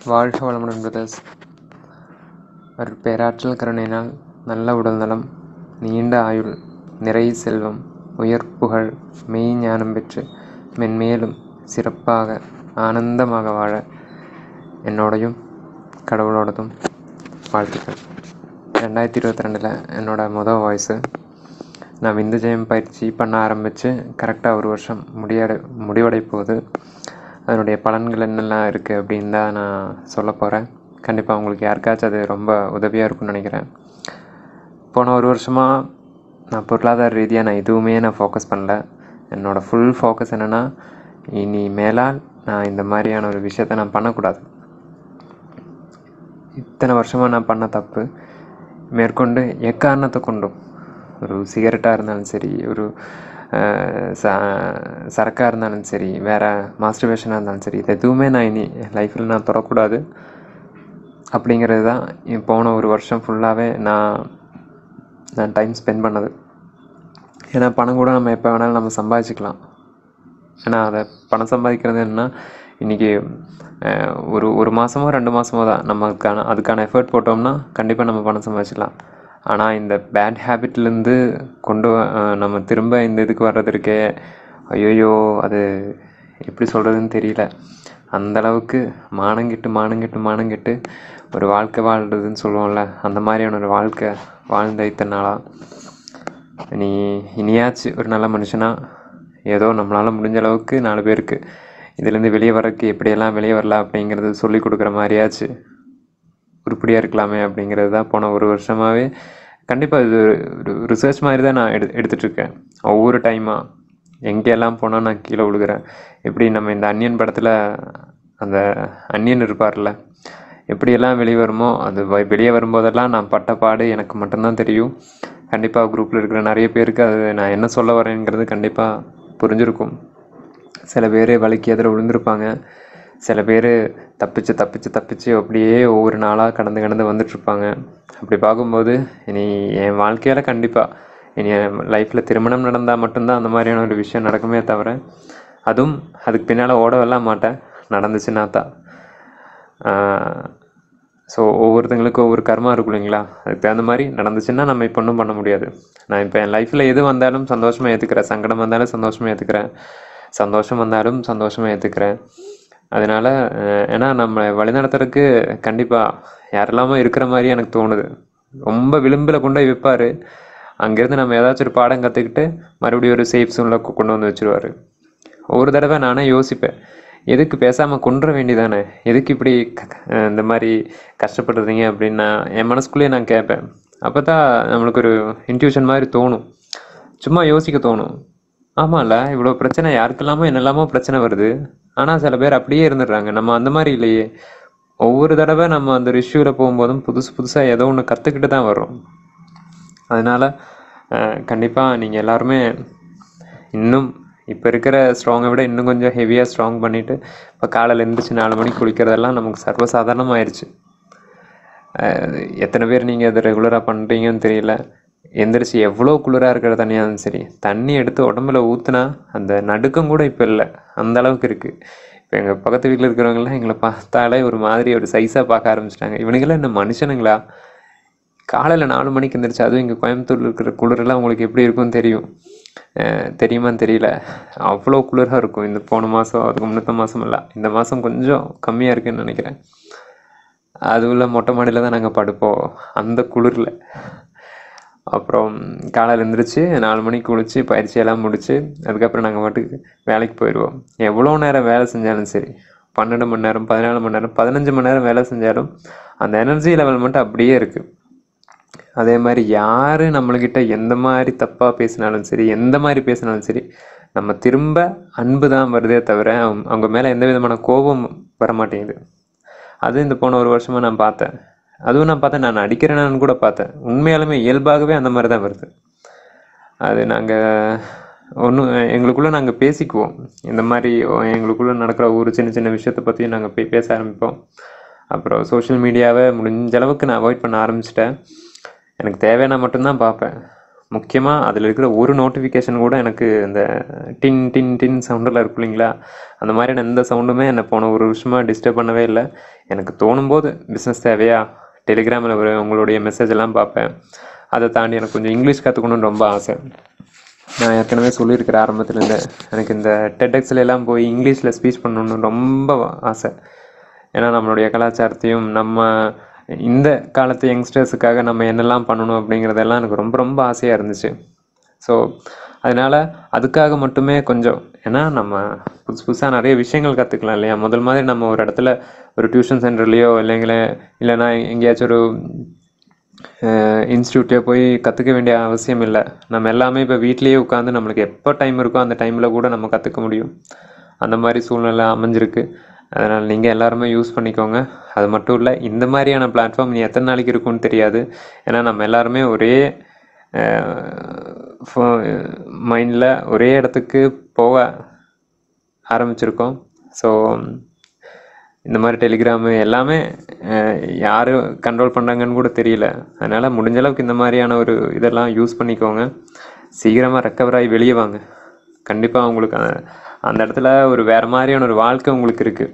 வாழ்க வளமுடன் பிரதர்ஸ் அவர் பேராற்றல் கருணையினால் நல்ல உடல் நலம் நீண்ட ஆயுள் நிறை செல்வம் உயர் புகழ் மெய் ஞானம் பெற்று மென்மேலும் சிறப்பாக ஆனந்தமாக வாழ என்னோடையும் கடவுளோடதும் வாழ்த்துக்கள் ரெண்டாயிரத்தி இருபத்தி ரெண்டில் என்னோடய மொதல் வாய்ஸு நான் விந்து ஜெயம் பயிற்சி பண்ண ஆரம்பித்து கரெக்டாக ஒரு வருஷம் முடியட முடிவடை போகுது அதனுடைய பலன்கள் என்னெல்லாம் இருக்குது அப்படின்னு தான் நான் சொல்ல போகிறேன் கண்டிப்பாக உங்களுக்கு யாருக்காச்சும் அது ரொம்ப உதவியாக இருக்கும்னு நினைக்கிறேன் போன ஒரு வருஷமாக நான் பொருளாதார ரீதியாக நான் எதுவுமே நான் ஃபோக்கஸ் பண்ணல என்னோடய ஃபுல் ஃபோக்கஸ் என்னென்னா இனி மேலால் நான் இந்த மாதிரியான ஒரு விஷயத்த நான் பண்ணக்கூடாது இத்தனை வருஷமாக நான் பண்ண தப்பு மேற்கொண்டு எக்காரணத்தை கொண்டும் ஒரு சிகரெட்டாக இருந்தாலும் சரி ஒரு அஹ், ச சரக்காக இருந்தாலும் சரி வேறு மாஸ்டர்பேஷனாக இருந்தாலும் சரி இது எதுவுமே நான் இனி லைஃப்பில் நான் தொடக்கூடாது அப்படிங்கிறது தான் இ- போன ஒரு வருஷம் ஃபுல்லாகவே நான் நான் டைம் ஸ்பெண்ட் பண்ணது ஏன்னா பணம் கூட நம்ம எப்போ வேணாலும் நம்ம சம்பாதிச்சுக்கலாம் ஏன்னா அதை பணம் சம்பாதிக்கிறது என்னன்னா இன்றைக்கி ஒரு ஒரு மாதமோ ரெண்டு மாதமோ தான் நம்ம அதுக்கான அதுக்கான எஃபர்ட் போட்டோம்னா கண்டிப்பாக நம்ம பணம் சம்பாதிச்சிக்கலாம் ஆனால் இந்த பேட் ஹேபிட்லேருந்து கொண்டு வ- அஹ், நம்ம திரும்ப இந்த இதுக்கு வர்றதற்கே ஐயோயோ அது எப்படி சொல்கிறதுன்னு தெரியல அந்த அளவுக்கு மானங்கிட்டு மானங்கிட்டு மானங்கிட்டு ஒரு வாழ்க்கை வாழ்கிறதுன்னு சொல்லுவோம்ல அந்த மாதிரியான ஒரு வாழ்க்கை வாழ்ந்த இத்தனை நாளாக நீ இனியாச்சு ஒரு நல்ல மனுஷனா ஏதோ நம்மளால் முடிஞ்ச அளவுக்கு நாலு பேருக்கு இதுலேருந்து வெளியே வரக்கு எப்படியெல்லாம் வெளியே வரலாம் அப்படிங்கிறது சொல்லி கொடுக்குற மாதிரியாச்சு உருப்படியாக இருக்கலாமே அப்படிங்கிறது தான் போன ஒரு வருஷமாகவே கண்டிப்பாக இது ஒரு ரிசர்ச் மாதிரி தான் நான் எடு எடுத்துட்ருக்கேன் ஒவ்வொரு டைமாக எங்கெல்லாம் போனால் நான் கீழே விழுகிறேன் எப்படி நம்ம இந்த அன்னியன் படத்தில் அந்த அன்னியன் இருப்பார்ல எப்படியெல்லாம் வெளியே வருமோ அது வ- வெளியே வரும்போதெல்லாம் நான் பட்ட பாடு எனக்கு மட்டும்தான் தெரியும் கண்டிப்பாக குரூப்பில் இருக்கிற நிறைய பேருக்கு அது நான் என்ன சொல்ல வரேங்கிறது கண்டிப்பாக புரிஞ்சிருக்கும் சில பேர் வலிக்கு எதிர விழுந்திருப்பாங்க சில பேர் தப்பிச்சு தப்பிச்சு தப்பிச்சு அப்படியே ஒவ்வொரு நாளாக கடந்து கடந்து வந்துட்டுருப்பாங்க அப்படி பார்க்கும்போது இனி என் வாழ்க்கையில் கண்டிப்பாக இனி என் லைஃப்பில் திருமணம் நடந்தால் மட்டும்தான் அந்த மாதிரியான ஒரு விஷயம் நடக்குமே தவிர அதுவும் அதுக்கு பின்னால் ஓடவெல்லாம் மாட்டேன் நடந்துச்சுன்னா தான் ஸோ ஒவ்வொருத்தங்களுக்கும் ஒவ்வொரு கர்மா இருக்கும் இல்லைங்களா அதுக்கு தகுந்த மாதிரி நடந்துச்சுன்னா நம்ம இப்போ ஒன்றும் பண்ண முடியாது நான் இப்போ என் லைஃப்பில் எது வந்தாலும் சந்தோஷமாக ஏற்றுக்கிறேன் சங்கடம் வந்தாலும் சந்தோஷமாக ஏற்றுக்கிறேன் சந்தோஷம் வந்தாலும் சந்தோஷமாக ஏற்றுக்கிறேன் அதனால் ஏன்னா நம்ம வழிநடத்துறதுக்கு கண்டிப்பாக யாரெல்லாமோ இருக்கிற மாதிரி எனக்கு தோணுது ரொம்ப விளிம்பில் கொண்டு போய் வைப்பார் அங்கேருந்து நம்ம ஏதாச்சும் ஒரு பாடம் கற்றுக்கிட்டு மறுபடியும் ஒரு சேஃப் சூனில் கொண்டு வந்து வச்சுருவாரு ஒரு தடவை நானே யோசிப்பேன் எதுக்கு பேசாமல் கொன்ற வேண்டியதானே எதுக்கு இப்படி க- க- இந்த மாதிரி கஷ்டப்படுறீங்க அப்படின்னு நான் என் மனசுக்குள்ளேயே நான் கேட்பேன் அப்போ தான் நம்மளுக்கு ஒரு இன்ட்யூஷன் மாதிரி தோணும் சும்மா யோசிக்க தோணும் ஆமாம்ல இவ்வளோ பிரச்சனை யாருக்கெல்லாமோ என்னெல்லாமோ பிரச்சனை வருது ஆனால் சில பேர் அப்படியே இருந்துடுறாங்க நம்ம அந்த மாதிரி இல்லையே ஒவ்வொரு தடவை நம்ம அந்த இஷ்யூவில் போகும்போதும் புதுசு புதுசாக ஏதோ ஒன்று கற்றுக்கிட்டு தான் வர்றோம் அதனால் கண்டிப்பாக நீங்கள் எல்லாருமே இன்னும் இப்போ இருக்கிற ஸ்ட்ராங்கை விட இன்னும் கொஞ்சம் ஹெவியாக ஸ்ட்ராங் பண்ணிவிட்டு இப்போ காலையில் எழுந்திரிச்சு நாலு மணிக்கு குளிக்கிறதெல்லாம் நமக்கு சர்வசாதாரணமாயிருச்சு அஹ் எத்தனை பேர் நீங்கள் அதை ரெகுலராக பண்ணுறீங்கன்னு தெரியல எந்திரிச்சு எவ்வளோ குளிராக இருக்கிற தண்ணியாக இருந்தாலும் சரி தண்ணி எடுத்து உடம்புல ஊற்றுனா அந்த நடுக்கம் கூட இப்போ இல்லை அந்த அளவுக்கு இருக்குது இப்போ எங்கள் பக்கத்து வீட்டில் இருக்கிறவங்களாம் எங்களை பார்த்தாலே ஒரு மாதிரி ஒரு சைஸாக பார்க்க ஆரம்பிச்சிட்டாங்க இவனுங்களாம் என்ன மனுஷனுங்களா காலையில் நாலு மணிக்கு எந்திரிச்சு அதுவும் இங்கே கோயம்புத்தூர்ல இருக்கிற குளிரெல்லாம் உங்களுக்கு எப்படி இருக்கும்னு தெரியும் அஹ் தெரியுமான்னு தெரியல அவ்வளோ குளிராக இருக்கும் இந்த போன மாதம் அதுக்கு முன்னத்த மாதம் எல்லாம் இந்த மாதம் கொஞ்சம் கம்மியாக இருக்குன்னு நினைக்கிறேன் அதுவும் இல்லை மொட்டை மாடியில் தான் நாங்கள் படுப்போம் அந்த குளிரில் அப்புறம் காலையில் எழுந்திரிச்சு நாலு மணிக்கு குளிச்சு பயிற்சியெல்லாம் முடிச்சு அதுக்கப்புறம் நாங்கள் பாட்டுக்கு வேலைக்கு போயிடுவோம் எவ்வளோ நேரம் வேலை செஞ்சாலும் சரி பன்னெண்டு மணி நேரம் பதினாலு மணி நேரம் பதினஞ்சு மணி நேரம் வேலை செஞ்சாலும் அந்த எனர்ஜி லெவல் மட்டும் அப்படியே இருக்குது அதே மாதிரி யார் நம்மளுக்கிட்ட எந்த மாதிரி தப்பாக பேசினாலும் சரி எந்த மாதிரி பேசினாலும் சரி நம்ம திரும்ப அன்பு தான் வருதே தவிர அவங்க அவங்க மேலே எந்த விதமான கோபம் வர மாட்டேங்குது அது இந்த போன ஒரு வருஷமாக நான் பார்த்தேன் அதுவும் நான் பார்த்தேன் நான் அடிக்கிறேனான்னு கூட பார்த்தேன் உண்மையாலுமே இயல்பாகவே அந்த மாதிரி தான் வருது அது நாங்கள் ஒன்றும் எங்களுக்குள்ளே நாங்கள் பேசிக்குவோம் இந்த மாதிரி எங்களுக்குள்ளே நடக்கிற ஒரு சின்ன சின்ன விஷயத்தை பற்றி நாங்கள் போய் பேச ஆரம்பிப்போம் அப்புறம் சோஷியல் மீடியாவை முடிஞ்ச அளவுக்கு நான் அவாய்ட் பண்ண ஆரம்பிச்சிட்டேன் எனக்கு தேவையான மட்டும்தான் பார்ப்பேன் முக்கியமாக அதில் இருக்கிற ஒரு நோட்டிஃபிகேஷன் கூட எனக்கு இந்த டின் டின் டின் சவுண்டில் இருக்கும் இல்லைங்களா அந்த மாதிரியான எந்த சவுண்டுமே என்னை போன ஒரு வருஷமாக டிஸ்டர்ப் பண்ணவே இல்லை எனக்கு தோணும் போது பிஸ்னஸ் தேவையா டெலிகிராமில் ஒரு உங்களுடைய மெசேஜ் எல்லாம் பார்ப்பேன் அதை தாண்டி எனக்கு கொஞ்சம் இங்கிலீஷ் கற்றுக்கணும்னு ரொம்ப ஆசை நான் ஏற்கனவே சொல்லியிருக்கிறேன் ஆரம்பத்துலேருந்து எனக்கு இந்த டெடெக்ஸில் எல்லாம் போய் இங்கிலீஷில் ஸ்பீச் பண்ணணும்னு ரொம்ப ஆசை ஏன்னா நம்மளுடைய கலாச்சாரத்தையும் நம்ம இந்த காலத்து யங்ஸ்டர்ஸுக்காக நம்ம என்னெல்லாம் பண்ணணும் அப்படிங்கிறதெல்லாம் எனக்கு ரொம்ப ரொம்ப ஆசையாக இருந்துச்சு ஸோ அதனால் அதுக்காக மட்டுமே கொஞ்சம் ஏன்னா நம்ம புதுசு புதுசாக நிறைய விஷயங்கள் கற்றுக்கலாம் இல்லையா முதல் மாதிரி நம்ம ஒரு இடத்துல ஒரு டியூஷன் சென்டர்லேயோ இல்லைங்களே இல்லைன்னா எங்கேயாச்சும் ஒரு இன்ஸ்டியூட்டே போய் கற்றுக்க வேண்டிய அவசியம் இல்லை நம்ம எல்லாமே இப்போ வீட்லேயே உட்காந்து நம்மளுக்கு எப்போ டைம் இருக்கோ அந்த டைமில் கூட நம்ம கற்றுக்க முடியும் அந்த மாதிரி சூழ்நிலை அமைஞ்சிருக்கு அதனால் நீங்கள் எல்லாருமே யூஸ் பண்ணிக்கோங்க அது மட்டும் இல்லை இந்த மாதிரியான பிளாட்ஃபார்ம் நீ எத்தனை நாளைக்கு இருக்கும்னு தெரியாது ஏன்னா நம்ம எல்லாருமே ஒரே மைண்டில் ஒரே இடத்துக்கு போக ஆரம்பிச்சிருக்கோம் ஸோ இந்த மாதிரி டெலிகிராமு எல்லாமே யார் கண்ட்ரோல் பண்ணுறாங்கன்னு கூட தெரியல அதனால் முடிஞ்ச அளவுக்கு இந்த மாதிரியான ஒரு இதெல்லாம் யூஸ் பண்ணிக்கோங்க சீக்கிரமாக ரெக்கவர் ஆகி வெளியே வாங்க கண்டிப்பாக உங்களுக்கு அந்த- அந்த இடத்துல ஒரு வேறு மாதிரியான ஒரு வாழ்க்கை உங்களுக்கு இருக்குது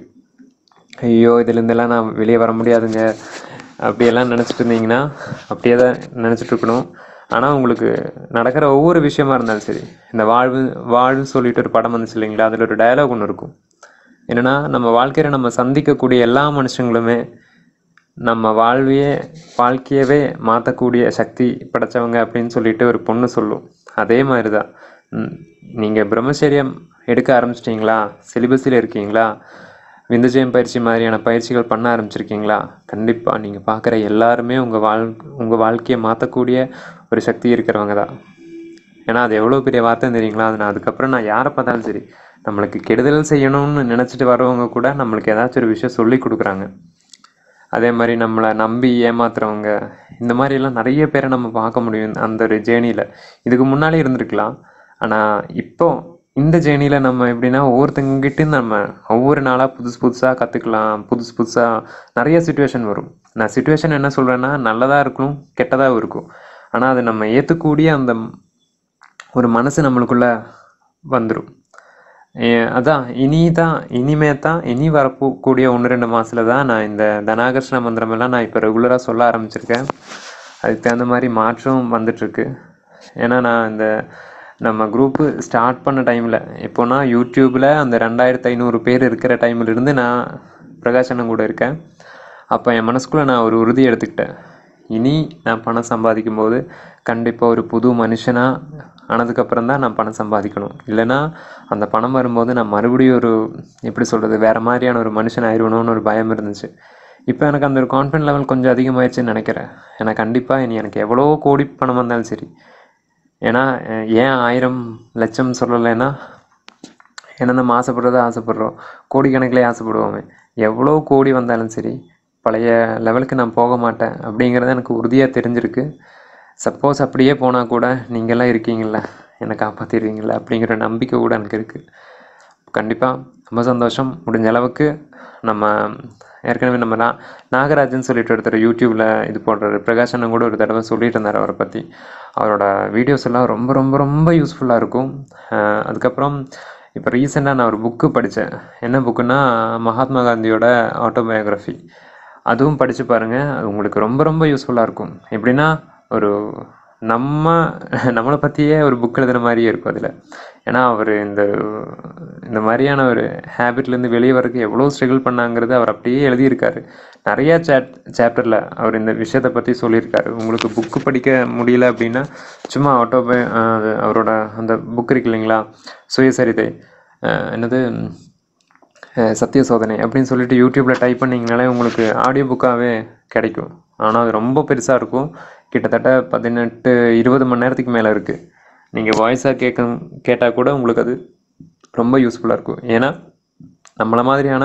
ஐயோ இதுலேருந்தெல்லாம் நான் வெளியே வர முடியாதுங்க அப்படியெல்லாம் நினச்சிட்டு இருந்தீங்கன்னா அப்படியே தான் நினச்சிட்டு இருக்கணும் ஆனால் உங்களுக்கு நடக்கிற ஒவ்வொரு விஷயமா இருந்தாலும் சரி இந்த வாழ்வு வாழ்வு சொல்லிட்டு ஒரு படம் வந்துச்சு இல்லைங்களா அதில் ஒரு டயலாக் ஒன்று இருக்கும் என்னன்னா நம்ம வாழ்க்கையில் நம்ம சந்திக்கக்கூடிய எல்லா மனுஷங்களுமே நம்ம வாழ்வையே வாழ்க்கையவே மாற்றக்கூடிய சக்தி படைச்சவங்க அப்படின்னு சொல்லிட்டு ஒரு பொண்ணு சொல்லும் அதே மாதிரி தான் நீங்கள் பிரம்மச்சரியம் எடுக்க ஆரம்பிச்சிட்டிங்களா சிலிபஸில் இருக்கீங்களா விந்துஜயம் பயிற்சி மாதிரியான பயிற்சிகள் பண்ண ஆரம்பிச்சிருக்கீங்களா கண்டிப்பாக நீங்கள் பார்க்குற எல்லாருமே உங்கள் வாழ் உங்கள் வாழ்க்கையை மாற்றக்கூடிய ஒரு சக்தி இருக்கிறவங்க தான் ஏன்னா அது எவ்வளோ பெரிய வார்த்தை தெரியுங்களா அது நான் அதுக்கப்புறம் நான் யாரை பார்த்தாலும் சரி நம்மளுக்கு கெடுதல் செய்யணும்னு நினச்சிட்டு வரவங்க கூட நம்மளுக்கு ஏதாச்சும் ஒரு விஷயம் சொல்லி கொடுக்குறாங்க அதே மாதிரி நம்மளை நம்பி ஏமாத்துறவங்க இந்த மாதிரி எல்லாம் நிறைய பேரை நம்ம பார்க்க முடியும் அந்த ஒரு ஜேர்னியில் இதுக்கு முன்னாலே இருந்திருக்கலாம் ஆனால் இப்போ இந்த ஜேர்னியில் நம்ம எப்படின்னா ஒவ்வொருத்தங்கிட்ட நம்ம ஒவ்வொரு நாளாக புதுசு புதுசாக கற்றுக்கலாம் புதுசு புதுசாக நிறைய சுச்சுவேஷன் வரும் நான் சுச்சுவேஷன் என்ன சொல்கிறேன்னா நல்லதாக இருக்கும் கெட்டதாகவும் இருக்கும் ஆனால் அதை நம்ம ஏற்றுக்கூடிய அந்த ஒரு மனசு நம்மளுக்குள்ள வந்துடும் அதான் இனி தான் இனிமே தான் இனி வரப்போக்கூடிய ஒன்று ரெண்டு மாதத்துல தான் நான் இந்த தனாகர்ஷ்ண மந்திரம் எல்லாம் நான் இப்போ ரெகுலராக சொல்ல ஆரம்பிச்சிருக்கேன் அதுக்கு தகுந்த மாதிரி மாற்றம் வந்துட்டுருக்கு ஏன்னா நான் இந்த நம்ம குரூப்பு ஸ்டார்ட் பண்ண டைமில் எப்போனா யூடியூப்பில் அந்த ரெண்டாயிரத்து ஐநூறு பேர் இருக்கிற டைம்ல இருந்து நான் பிரகாஷ் அண்ணன் கூட இருக்கேன் அப்போ என் மனசுக்குள்ளே நான் ஒரு உறுதி எடுத்துக்கிட்டேன் இனி நான் பணம் சம்பாதிக்கும் போது கண்டிப்பாக ஒரு புது மனுஷனாக ஆனதுக்கப்புறம் தான் நான் பணம் சம்பாதிக்கணும் இல்லைன்னா அந்த பணம் வரும்போது நான் மறுபடியும் ஒரு எப்படி சொல்கிறது வேறு மாதிரியான ஒரு மனுஷன் ஆயிடுவணும்னு ஒரு பயம் இருந்துச்சு இப்போ எனக்கு அந்த ஒரு கான்ஃபிடன்ட் லெவல் கொஞ்சம் அதிகமாயிடுச்சுன்னு நினைக்கிறேன் ஏன்னா கண்டிப்பாக இனி எனக்கு எவ்வளோ கோடி பணம் வந்தாலும் சரி ஏன்னா அஹ், ஏன் ஆயிரம் லட்சம் சொல்லலைன்னா ஏன்னா நம்ம ஆசைப்படுறத ஆசைப்படுறோம் கோடிக்கணக்கிலே ஆசைப்படுவோமே எவ்வளோ கோடி வந்தாலும் சரி பழைய லெவலுக்கு நான் போக மாட்டேன் அப்படிங்கிறது எனக்கு உறுதியாக தெரிஞ்சிருக்கு சப்போஸ் அப்படியே போனால் கூட நீங்கள்லாம் இருக்கீங்கள என்னை காப்பாற்றிடுவீங்களா அப்படிங்கிற நம்பிக்கை கூட எனக்கு இருக்குது கண்டிப்பாக ரொம்ப சந்தோஷம் முடிஞ்ச அளவுக்கு நம்ம ஏற்கனவே நம்ம நா நாகராஜன் சொல்லிட்டு ஒருத்தர் யூடியூப்பில் இது போடுறாரு பிரகாஷ் அண்ணன் கூட ஒரு தடவை சொல்லிட்டு இருந்தார் அவரை பற்றி அவரோட வீடியோஸ் எல்லாம் ரொம்ப ரொம்ப ரொம்ப யூஸ்ஃபுல்லாக இருக்கும் அஹ் அதுக்கப்புறம் இப்போ ரீசெண்டாக நான் ஒரு புக்கு படித்தேன் என்ன புக்குன்னா மகாத்மா காந்தியோட ஆட்டோபயோகிராஃபி அதுவும் படித்து பாருங்கள் அது உங்களுக்கு ரொம்ப ரொம்ப யூஸ்ஃபுல்லாக இருக்கும் எப்படின்னா ஒரு நம்ம நம்மளை பற்றியே ஒரு புக் எழுதுன மாதிரியே இருக்கும் அதில் ஏன்னா அவர் இந்த இந்த மாதிரியான ஒரு ஹேபிட்லேருந்து வெளியே வரதுக்கு எவ்வளோ ஸ்ட்ரகிள் பண்ணாங்கிறது அவர் அப்படியே எழுதியிருக்காரு நிறையா சேப் சாப்டரில் அவர் இந்த விஷயத்தை பற்றி சொல்லியிருக்காரு உங்களுக்கு புக்கு படிக்க முடியல அப்படின்னா சும்மா ஆட்டோபை அவரோட அந்த புக் இருக்கு இல்லைங்களா சுயசரிதை அஹ் என்னது அஹ் சத்திய சோதனை அப்படின்னு சொல்லிட்டு யூடியூப்பில் டைப் பண்ணிங்கனாலே உங்களுக்கு ஆடியோ புக்காகவே கிடைக்கும் ஆனால் அது ரொம்ப பெருசாக இருக்கும் கிட்டத்தட்ட பதினெட்டு இருபது மணி நேரத்துக்கு மேலே இருக்குது நீங்கள் வாய்ஸாக கேட்க கேட்டால் கூட உங்களுக்கு அது ரொம்ப யூஸ்ஃபுல்லாக இருக்கும் ஏன்னா நம்மளை மாதிரியான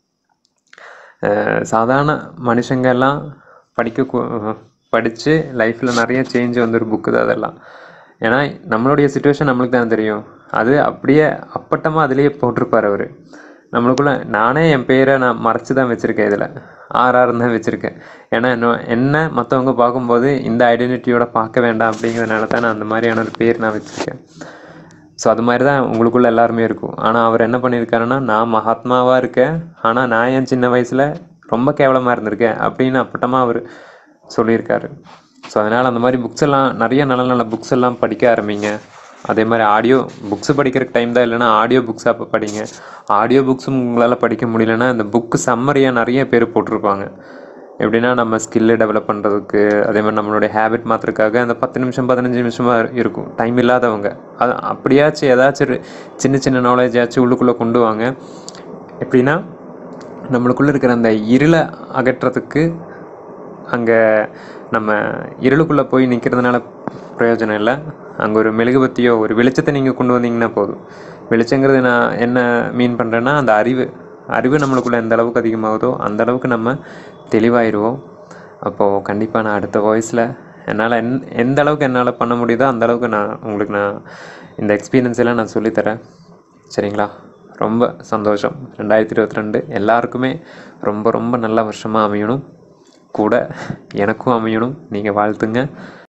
அஹ், சாதாரண மனுஷங்க எல்லாம் படிக்க படித்து லைஃப்பில் நிறைய சேஞ்ச் வந்து ஒரு புக்கு தான் அதெல்லாம் ஏன்னா நம்மளுடைய சுச்சுவேஷன் நம்மளுக்கு தானே தெரியும் அது அப்படியே அப்பட்டமாக அதுலேயே போட்டிருப்பார் அவர் நம்மளுக்குள்ள நானே என் பேரை நான் மறைச்சு தான் வச்சுருக்கேன் இதில் ஆர்ஆர்னு தான் வச்சுருக்கேன் ஏன்னா என்ன என்ன மற்றவங்க பார்க்கும்போது இந்த ஐடென்டிட்டியோட பார்க்க வேண்டாம் அப்படிங்கிறதுனால தான் நான் அந்த மாதிரியான ஒரு பேர் நான் வச்சுருக்கேன் ஸோ அது மாதிரி தான் உங்களுக்குள்ள எல்லாருமே இருக்கும் ஆனால் அவர் என்ன பண்ணியிருக்காருன்னா நான் மகாத்மாவாக இருக்கேன் ஆனால் நான் என் சின்ன வயசில் ரொம்ப கேவலமாக இருந்திருக்கேன் அப்படின்னு அப்பட்டமாக அவர் சொல்லியிருக்காரு ஸோ அதனால் அந்த மாதிரி புக்ஸ் எல்லாம் நிறைய நல்ல நல்ல புக்ஸ் எல்லாம் படிக்க ஆரம்பிங்க அதே மாதிரி ஆடியோ புக்ஸ் படிக்கிறதுக்கு டைம் தான் இல்லைன்னா ஆடியோ புக்ஸாக இப்போ படிங்க ஆடியோ புக்ஸும் உங்களால் படிக்க முடியலன்னா இந்த புக்கு சம்மரியாக நிறைய பேர் போட்டிருப்பாங்க எப்படின்னா நம்ம ஸ்கில்லு டெவலப் பண்ணுறதுக்கு அதே மாதிரி நம்மளுடைய ஹேபிட் மாற்றுறதுக்காக அந்த பத்து நிமிஷம் பதினஞ்சு நிமிஷமாக இருக்கும் டைம் இல்லாதவங்க அது அப்படியாச்சும் ஏதாச்சும் ஒரு சின்ன சின்ன நாலேஜாச்சும் உள்ளுக்குள்ளே கொண்டு வாங்க எப்படின்னா நம்மளுக்குள்ளே இருக்கிற அந்த இருளை அகற்றத்துக்கு அங்கே நம்ம இருளுக்குள்ளே போய் நிற்கிறதுனால பிரயோஜனம் இல்லை அங்கே ஒரு மெழுகுபத்தியோ ஒரு வெளிச்சத்தை நீங்கள் கொண்டு வந்தீங்கன்னா போதும் வெளிச்சங்கிறது நான் என்ன மீன் பண்ணுறேன்னா அந்த அறிவு அறிவு நம்மளுக்குள்ள எந்த அளவுக்கு அதிகமாகுதோ அந்த அளவுக்கு நம்ம தெளிவாயிடுவோம் அப்போது கண்டிப்பாக நான் அடுத்த வாய்ஸில் என்னால் என் எந்த அளவுக்கு என்னால் பண்ண முடியுதோ அந்த அளவுக்கு நான் உங்களுக்கு நான் இந்த எக்ஸ்பீரியன்ஸ் எல்லாம் நான் சொல்லித்தரேன் சரிங்களா ரொம்ப சந்தோஷம் ரெண்டாயிரத்தி இருபத்தி ரெண்டு எல்லாருக்குமே ரொம்ப ரொம்ப நல்ல வருஷமாக அமையணும் கூட எனக்கும் அமையணும் நீங்கள் வாழ்த்துங்க